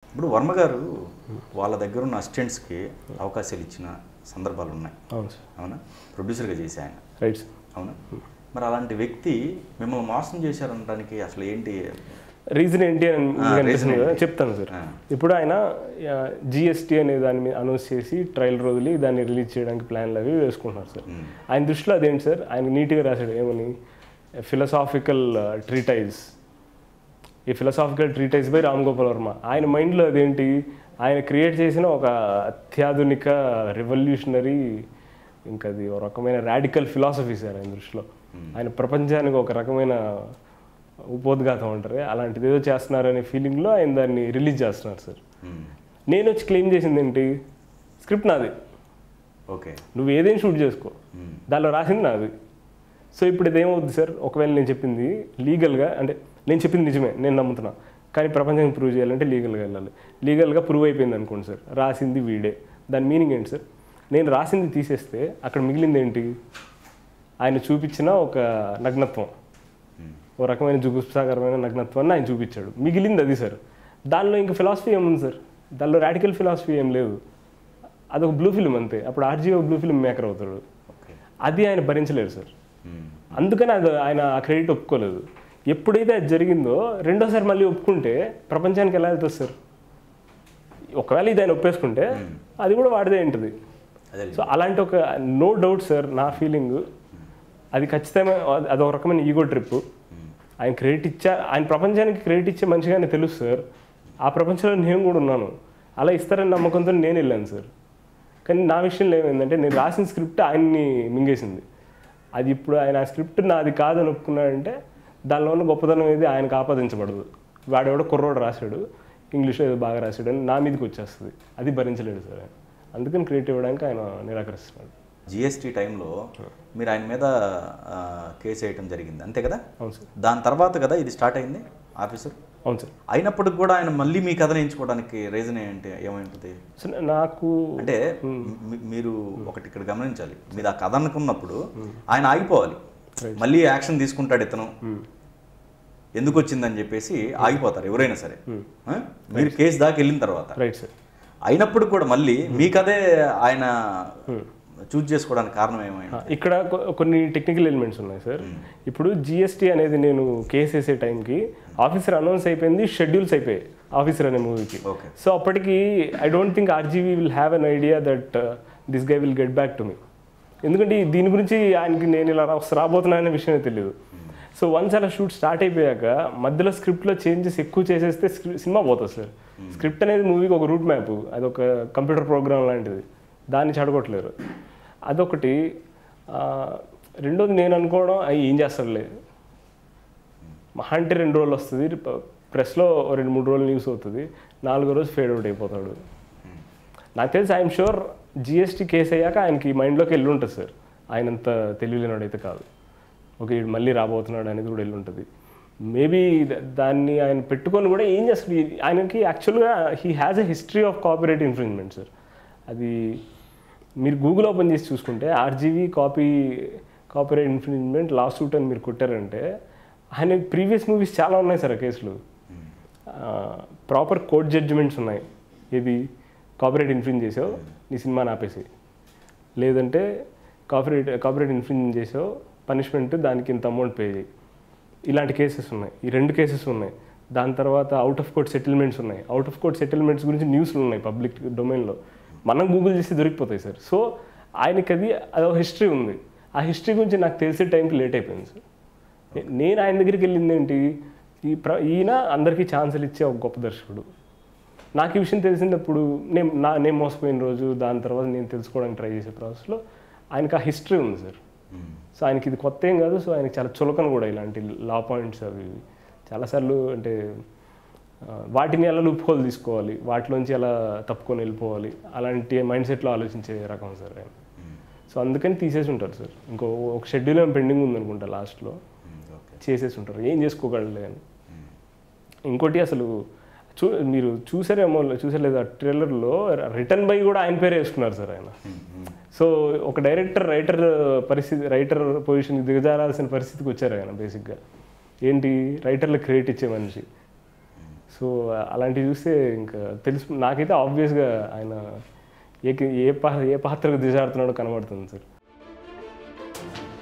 ఇప్పుడు వర్మ గారు వాళ్ళ దగ్గర ఉన్న అసిస్టెంట్స్కి అవకాశాలు ఇచ్చిన సందర్భాలు ఉన్నాయి అవును సార్ అవునా ప్రొడ్యూసర్గా చేసి ఆయన రైట్ సార్ అవునా మరి అలాంటి వ్యక్తి మిమ్మల్ని మోసం చేశారనడానికి అసలు ఏంటి రీజన్ ఏంటి అని మీకు reason అనిపిస్తుంది కదా? ఏంటి? చెప్తాను సార్ ఆ. ఇప్పుడు ఆయన జిఎస్టీ అనే దాని మీద అనౌన్స్ చేసి ట్రయల్ రోజులు దాన్ని రిలీజ్ చేయడానికి ప్లాన్లు అవి వేసుకుంటున్నారు సార్ మ్మ్. ఆయన దృష్టిలో అదేంటి సార్ ఆయన నీట్గా రాశాడు ఏమని ఫిలసాఫికల్ ట్రీటైజ్ ఈ philosophical treatise by Ram Gopal Varma ఆయన మైండ్లో అదేంటి ఆయన క్రియేట్ చేసిన ఒక అత్యాధునిక రెవల్యూషనరీ ఇంకా అది ఒక రకమైన రాడికల్ ఫిలాసఫీ సార్ ఆయన దృష్టిలో ఆయన ప్రపంచానికి ఒక రకమైన ఉపోద్ఘాతం అంటారు అలాంటిది ఏదో చేస్తున్నారనే ఫీలింగ్లో ఆయన దాన్ని రిలీజ్ చేస్తున్నారు సార్ మ్మ్. నేను వచ్చి క్లెయిమ్ చేసింది ఏంటి స్క్రిప్ట్ నాది ఓకే నువ్వు ఏదైనా షూట్ చేసుకో మ్మ్. దానిలో రాసింది నాది సో ఇప్పుడు ఇది ఏమవుద్ది సార్ ఒకవేళ నేను చెప్పింది లీగల్గా అంటే నేను చెప్పింది నిజమే నేను నమ్ముతున్నా కానీ ప్రపంచానికి ప్రూవ్ చేయాలంటే లీగల్గా వెళ్ళాలి లీగల్గా ప్రూవ్ అయిపోయింది అనుకోండి సార్ రాసింది వీడే దాని మీనింగ్ ఏంటి సార్ నేను రాసింది తీసేస్తే అక్కడ మిగిలింది ఏంటి ఆయన చూపించిన ఒక నగ్నత్వం మ్మ్. ఓ రకమైన జుగుప్సాకరమైన నగ్నత్వాన్ని ఆయన చూపించాడు మిగిలింది అది సార్ దానిలో ఇంకా ఫిలాసఫీ ఏముంది సార్ దానిలో రాడికల్ ఫిలాసఫీ ఏం లేదు అదొక బ్లూ ఫిల్మ్ అంతే అప్పుడు ఆర్జీఓ బ్లూ ఫిల్మ్ మేకర్ అవుతాడు ఓకే అది ఆయన భరించలేరు సార్ మ్మ్. అందుకని అది ఆయన ఆ క్రెడిట్ ఒప్పుకోలేదు ఎప్పుడైతే అది జరిగిందో రెండోసారి మళ్ళీ ఒప్పుకుంటే ప్రపంచానికి ఎలా వెళ్తుంది సార్ ఒకవేళ ఇది ఆయన ఒప్పేసుకుంటే అది కూడా వాడిదే ఉంటుంది అదే సో అలాంటి ఒక నో డౌట్ సార్ నా ఫీలింగ్ అది ఖచ్చితంగా అది ఒక రకమైన ఈగో ట్రిప్ ఆయన క్రెడిట్ ఇచ్చా ఆయన ప్రపంచానికి క్రెడిట్ ఇచ్చే మనిషిగానే తెలుసు సార్ ఆ ప్రపంచంలో నేను కూడా ఉన్నాను అలా ఇస్తారని నమ్మకంతో నేను వెళ్ళాను సార్ కానీ నా విషయంలో ఏమైందంటే నేను రాసిన స్క్రిప్ట్ ఆయన్ని మింగేసింది అది ఇప్పుడు ఆయన ఆ స్క్రిప్ట్ నాది కాదని ఒప్పుకున్నాడంటే దానిలో ఉన్న గొప్పతనం ఏది ఆయనకు ఆపాదించబడదు వాడెవడో కుర్రోడు రాశాడు ఇంగ్లీష్లో ఏదో బాగా రాశాడు అని నా మీదకి వచ్చేస్తుంది అది భరించలేడు సార్ ఆయన అందుకని క్రియేట్ ఇవ్వడానికి ఆయన నిరాకరిస్తున్నాడు జిఎస్టీ టైంలో మీరు ఆయన మీద ఆ, కేసు వేయటం జరిగింది అంతే కదా అవును సార్ దాని తర్వాత కదా ఇది స్టార్ట్ అయింది ఆఫీసర్ అవును సార్ అయినప్పటికి కూడా ఆయన మళ్ళీ మీ కథను ఎంచుకోవడానికి రీజన్ ఏంటి ఏమైంటుంది సో నాకు అంటే మీ- మీరు ఒకటి ఇక్కడ గమనించాలి మీరు ఆ కథ అనుకున్నప్పుడు ఆయన ఆగిపోవాలి మళ్ళీ యాక్షన్ తీసుకుంటాడు ఇతను ఎందుకు వచ్చిందని చెప్పేసి ఆగిపోతారు ఎవరైనా సరే ఆ? మీరు కేసు దాకా వెళ్ళిన తర్వాత రైట్ సార్ అయినప్పుడు కూడా మళ్ళీ మీ కథే ఆయన చూజ్ చేసుకోవడానికి కారణం ఏమైంది ఇక్కడ కొ- కొన్ని టెక్నికల్ ఎలిమెంట్స్ ఉన్నాయి సార్ ఇప్పుడు జిఎస్టీ అనేది నేను కేసు వేసే టైంకి ఆఫీసర్ అనౌన్స్ అయిపోయింది షెడ్యూల్స్ అయిపోయాయి ఆఫీసర్ అనే మూవీకి ఓకే సో అప్పటికి I don't think RGV will have an idea that this guy will get back to me ఎందుకంటే ఈ- దీని గురించి ఆయనకి నేను ఇలా రా- రాబోతున్నా అనే విషయమే తెలియదు సో వన్స్ అలా షూట్ స్టార్ట్ అయిపోయాక మధ్యలో స్క్రిప్ట్లో చేంజెస్ ఎక్కువ చేసేస్తే స్క్రి- సినిమా పోతుంది సార్ స్క్రిప్ట్ అనేది మూవీకి ఒక రూట్ మ్యాప్ అది ఒక కంప్యూటర్ ప్రోగ్రామ్ లాంటిది దాన్ని చెడగొట్టలేరు అదొకటి ఆ, రెండోది నేను అనుకోవడం అవి ఏం చేస్తాడులే మహా అంటే రెండు రోజులు వస్తుంది ప్రెస్లో రెండు మూడు రోజులు న్యూస్ అవుతుంది నాలుగో రోజు ఫేడ్ అవుట్ అయిపోతాడు నాకు తెలిసి ఐఎమ్ షూర్ జిఎస్టీ కేసు అయ్యాక ఆయనకి మైండ్లోకి వెళ్ళి ఉంటుంది సార్ ఆయన అంత తెలియలేనాడు అయితే కాదు ఓకే వీడు మళ్ళీ రాబోతున్నాడు అనేది కూడా వెళ్ళి ఉంటుంది మేబీ దాన్ని ఆయన పెట్టుకొని కూడా ఏం చేస్తాడు ఈ- ఆయనకి యాక్చువల్గా he has a history of copyright infringement sir అది మీరు గూగుల్ ఓపెన్ చేసి చూసుకుంటే RGV copy copyright infringement lawsuit అని మీరు కొట్టారంటే ఆయన ప్రీవియస్ మూవీస్ చాలా ఉన్నాయి సార్ ఆ కేసులు ప్రాపర్ కోర్ట్ జడ్జిమెంట్స్ ఉన్నాయి ఇది కాపీరైట్ ఇన్ఫ్రింజ్ చేసావు నీ సినిమాని ఆపేసి లేదంటే కాపీరైట్ కాపీరైట్ ఇన్ఫ్రింజ్ చేసావు పనిష్మెంట్ దానికి ఇంత అమౌంట్ పే చేయి ఇలాంటి కేసెస్ ఉన్నాయి ఈ రెండు కేసెస్ ఉన్నాయి దాని తర్వాత అవుట్ ఆఫ్ కోర్ట్ సెటిల్మెంట్స్ ఉన్నాయి అవుట్ ఆఫ్ కోర్ట్ సెటిల్మెంట్స్ గురించి న్యూస్లు ఉన్నాయి పబ్లిక్ డొమైన్లో మనం గూగుల్ చేసి దొరికిపోతాయి సార్ సో ఆయనకి అది అదొక హిస్టరీ ఉంది ఆ హిస్టరీ గురించి నాకు తెలిసే టైంకి లేట్ అయిపోయింది సార్ నే- నేను ఆయన దగ్గరికి వెళ్ళింది ఏంటి ఈ ప్ర ఈయన అందరికీ ఛాన్సులు ఇచ్చే ఒక గొప్ప దర్శకుడు నాకు ఈ విషయం తెలిసినప్పుడు నేను నా నేను మోసపోయిన రోజు దాని తర్వాత నేను తెలుసుకోవడానికి ట్రై చేసే ప్రాసెస్లో ఆయనకి ఆ హిస్టరీ ఉంది సార్ సో ఆయనకి ఇది కొత్త ఏం కాదు సో ఆయనకి చాలా చులకన కూడా ఇలాంటి లా పాయింట్స్ అవి ఇవి. చాలాసార్లు అంటే ఆ, వాటిని ఎలా లూప్ హోల్ తీసుకోవాలి వాటిలోంచి ఎలా తప్పుకొని వెళ్ళిపోవాలి అలాంటి మైండ్ సెట్లో ఆలోచించే రకం సార్ ఆయన సో అందుకని తీసేసి ఉంటారు సార్ ఇంకో ఒక షెడ్యూల్ ఏమో పెండింగ్ ఉందనుకుంటా లాస్ట్లో ఓకే చేసేసి ఉంటారు ఏం చేసుకోగలలే అని ఇంకోటి అసలు చూ మీరు చూసారేమో చూసలేదు ట్రైలర్లో రిటర్న్ బై కూడా ఆయన పేరే వేసుకున్నారు సార్ ఆయన సో ఒక డైరెక్టర్ రైటర్ పరిస్థితి రైటర్ పొజిషన్కి దిగజారాల్సిన పరిస్థితికి వచ్చారు ఆయన బేసిక్గా ఏంటి రైటర్లకు క్రియేట్ ఇచ్చే మనిషి సో సో అలాంటివి చూస్తే ఇంకా తెలుసు నాకైతే ఆబ్వియస్గా ఆయన ఏ ఏ పా ఏ పాత్రకు దిశాడుతున్నాడో కనబడుతుంది సార్